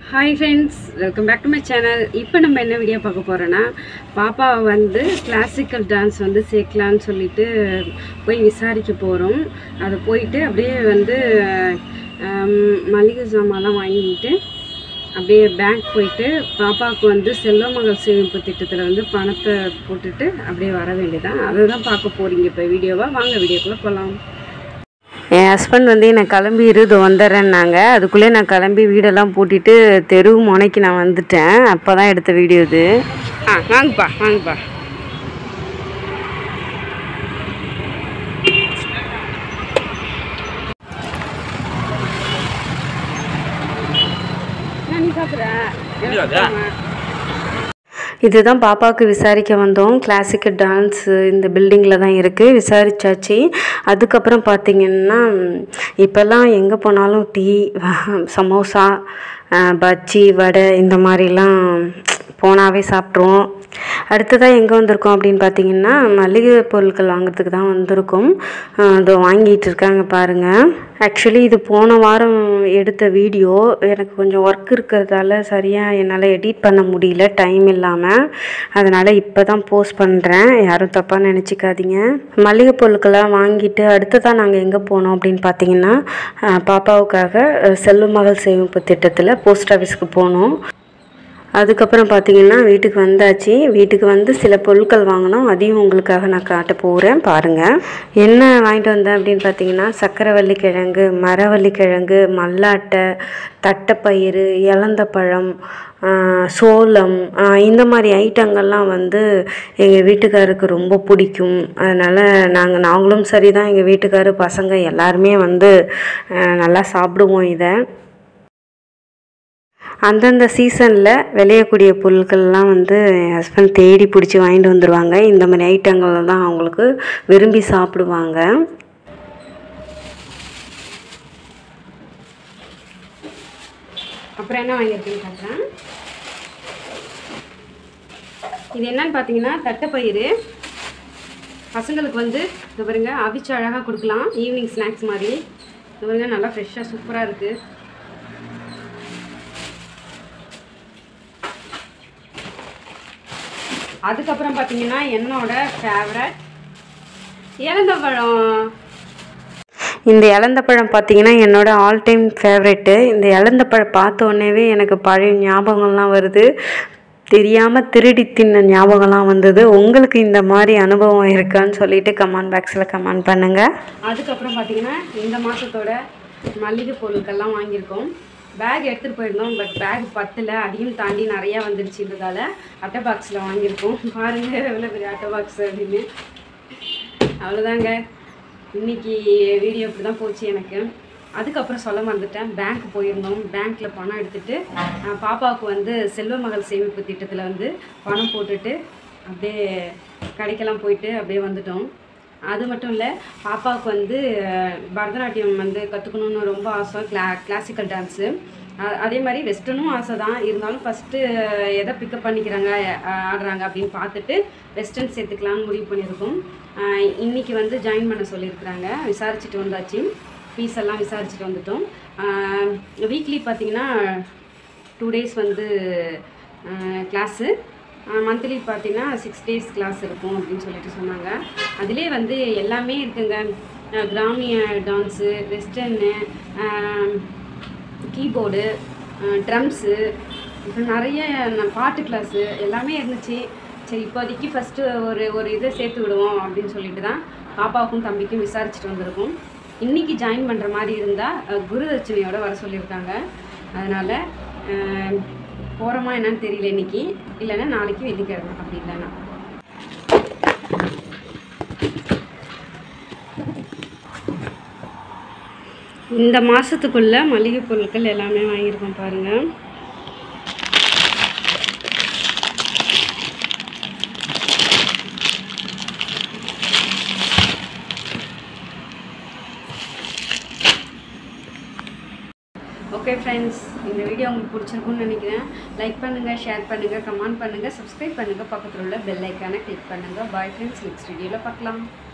hi friends welcome back to my channel இப்போ நம்ம என்ன வீடியோ பார்க்க போகிறோன்னா பாப்பாவை வந்து கிளாசிக்கல் டான்ஸ் வந்து சேர்க்கலான்னு சொல்லிட்டு போய் விசாரிக்க போகிறோம் அதை போயிட்டு அப்படியே வந்து ஆம், மளிகை சாமான்லாம் வாங்கிட்டு அப்படியே பேங்க் போயிட்டு பாப்பாவுக்கு வந்து செல்வமகள் சேமிப்பு திட்டத்தில் வந்து பணத்தை போட்டுட்டு அப்படியே வர வேண்டியதான் அதை தான் பார்க்க போகிறீங்க இப்போ வீடியோவாக வாங்க வீடியோக்குள்ளே போகலாம் என் ஹஸ்பண்ட் வந்து என்னை கிளம்பி இருது வந்துடுறேன்னாங்க அதுக்குள்ளே நான் கிளம்பி வீடெல்லாம் பூட்டிட்டு தெரு முனைக்கு நான் வந்துட்டேன் அப்போ தான் எடுத்த வீடியோ இது ஆ வாங்கப்பா வாங்கப்பா நீ சாப்பிட்ற இதுதான் பாப்பாவுக்கு விசாரிக்க வந்தோம் கிளாசிக்கல் டான்ஸ் இந்த பில்டிங்கில் தான் இருக்குது விசாரிச்சாச்சு அதுக்கப்புறம் பார்த்தீங்கன்னா இப்போல்லாம் எங்கே போனாலும் டீ சமோசா அஹ், பஜ்ஜி வடை இந்த மாதிரிலாம் போனாவே சாப்பிட்ருவோம் அடுத்ததாக எங்கே வந்திருக்கோம் அப்படின்னு பார்த்தீங்கன்னா மளிகை பொருட்கள் வாங்குறதுக்கு தான் வந்திருக்கோம் அஹ், இதோ வாங்கிட்டு இருக்காங்க பாருங்கள் ஆக்சுவலி இது போன வாரம் எடுத்த வீடியோ எனக்கு கொஞ்சம் ஒர்க் இருக்கிறதால சரியாக என்னால் எடிட் பண்ண முடியல டைம் இல்லாமல் அதனால் இப்போ தான் போஸ்ட் பண்ணுறேன் யாரும் தப்பாக நினச்சிக்காதீங்க மளிகை பொருட்கள்லாம் வாங்கிட்டு அடுத்ததான் நாங்கள் எங்கே போனோம் அப்படின்னு பார்த்தீங்கன்னா அஹ், பாப்பாவுக்காக அஹ், செல்வ மகள் சேமிப்பு திட்டத்தில் போஸ்ட் ஆஃபீஸ்க்கு போனோம் அதுக்கப்புறம் பார்த்தீங்கன்னா வீட்டுக்கு வந்தாச்சு வீட்டுக்கு வந்து சில பொருட்கள் வாங்கினோம் அதையும் உங்களுக்காக நான் காட்ட போகிறேன் பாருங்கள் என்ன வாங்கிட்டு வந்தேன் அப்படின்னு பார்த்தீங்கன்னா சக்கரவள்ளி கிழங்கு மரவள்ளி கிழங்கு மல்லாட்டை தட்டைப்பயிறு இலந்த பழம் ஆஹ், சோளம் ஆஹ், இந்த மாதிரி ஐட்டங்கள்லாம் வந்து எங்கள் வீட்டுக்காருக்கு ரொம்ப பிடிக்கும் அதனால் நாங்கள் நாங்களும் சரி தான் எங்கள் வீட்டுக்காரு பசங்க எல்லாருமே வந்து ஆஹ், நல்லா சாப்பிடுவோம் இதை அந்தந்த சீசனில் விளையக்கூடிய பொருட்கள்லாம் வந்து என் ஹஸ்பண்ட் தேடி பிடிச்சி வாங்கிட்டு வந்துடுவாங்க இந்த மாதிரி ஐட்டங்கள் தான் அவங்களுக்கு விரும்பி சாப்பிடுவாங்க அப்புறம் என்ன வாங்கியிருக்கேன்னு பார்க்குறேன் இது என்னன்னு பார்த்தீங்கன்னா தட்டைப்பயிறு பசங்களுக்கு வந்து இது பாருங்க அவிச்சு அழகாக கொடுக்கலாம் ஈவினிங் ஸ்நாக்ஸ் மாதிரி இது பாருங்க நல்லா ஃப்ரெஷ்ஷாக சூப்பராக இருக்குது அதுக்கப்புறம் பார்த்தீங்கன்னா என்னோட ஃபேவரட் இலந்தப்பழம் இந்த இலந்தப்பழம் பார்த்தீங்கன்னா என்னோட ஆல் டைம் ஃபேவரெட்டு இந்த இலந்தப்பழம் பார்த்த உடனேவே எனக்கு பழைய ஞாபகம்லாம் வருது தெரியாமல் திருடி தின்ன ஞாபகம்லாம் வந்தது உங்களுக்கு இந்த மாதிரி அனுபவம் இருக்கான்னு சொல்லிட்டு கமெண்ட் பாக்ஸில் கமெண்ட் பண்ணுங்கள் அதுக்கப்புறம் பார்த்தீங்கன்னா இந்த மாதத்தோட மல்லிகை பொருட்கள்லாம் வாங்கியிருக்கோம் பேக் எடுத்துகிட்டு போயிருந்தோம் பட் பேக் பத்தில் அதையும் தாண்டி நிறையா வந்துடுச்சுன்றதால அட்டை பாக்ஸில் வாங்கியிருக்கோம் பாருங்கள் எவ்வளோ பெரிய அட்டை பாக்ஸ் அப்படின்னு அவ்வளோதாங்க இன்னைக்கு வீடியோ இப்படி தான் போச்சு எனக்கு அதுக்கப்புறம் சொல்ல மறந்துட்டேன் பேங்க் போயிருந்தோம் பேங்க்கில் பணம் எடுத்துகிட்டு பாப்பாவுக்கு வந்து செல்வ மகள் சேமிப்பு திட்டத்தில் வந்து பணம் போட்டுட்டு அப்படியே கடைக்கெல்லாம் போயிட்டு அப்படியே வந்துட்டோம் அது மட்டும் இல்லை பாப்பாவுக்கு வந்து அஹ், பரதநாட்டியம் வந்து கற்றுக்கணுன்னு ரொம்ப ஆசை கிளா கிளாசிக்கல் டான்ஸு அதே மாதிரி வெஸ்டர்னும் ஆசை தான் இருந்தாலும் ஃபஸ்ட்டு எதை பிக்கப் பண்ணிக்கிறாங்க அஹ், ஆடுறாங்க அப்படின்னு பார்த்துட்டு வெஸ்டர்ன் சேர்த்துக்கலாம்னு முடிவு பண்ணியிருக்கோம் அஹ், இன்னைக்கு வந்து ஜாயின் பண்ண சொல்லியிருக்கிறாங்க விசாரிச்சுட்டு வந்தாச்சு ஃபீஸ் எல்லாம் விசாரிச்சுட்டு வந்துட்டோம் வீக்லி பார்த்தீங்கன்னா டூ டேஸ் வந்து கிளாஸு மந்த்லி பார்த்தீங்கன்னா சிக்ஸ் டேஸ் கிளாஸ் இருக்கும் அப்படின்னு சொல்லிட்டு சொன்னாங்க அதிலே வந்து எல்லாமே இருக்குங்க அஹ் கிராமிய டான்ஸு வெஸ்டர்னு கீபோர்டு ட்ரம்ஸு அப்புறம் நிறைய ந- பாட்டு கிளாஸு எல்லாமே இருந்துச்சு சரி இப்போதைக்கு ஃபஸ்ட்டு ஒரு ஒரு இதை சேர்த்து விடுவோம் அப்படின்னு சொல்லிட்டு தான் பாப்பாவுக்கும் தம்பிக்கும் விசாரிச்சுட்டு வந்திருக்கோம் இன்றைக்கி ஜாயின் பண்ணுற மாதிரி இருந்தால் குருதட்சணையோட வர சொல்லியிருக்காங்க அதனால் போகிறோமா என்னன்னு தெரியல இன்னைக்கு இல்லைன்னா நாளைக்கு வெள்ளிக்கிழமை அப்படி இல்லைன்னா இந்த மாதத்துக்குள்ள மளிகை பொருட்கள் எல்லாமே வாங்கியிருக்கோம் பாருங்கள் ஓகே ஃப்ரெண்ட்ஸ் இந்த வீடியோ உங்களுக்கு பிடிச்சிருக்கும்னு நினைக்கிறேன் லைக் பண்ணுங்கள் ஷேர் பண்ணுங்கள் கமெண்ட் பண்ணுங்கள் சப்ஸ்கிரைப் பண்ணுங்கள் பக்கத்தில் உள்ள பெல் ஐக்கானை கிளிக் பண்ணுங்கள் பாய் ஃப்ரெண்ட்ஸ் நெக்ஸ்ட் வீடியோவில் பார்க்கலாம்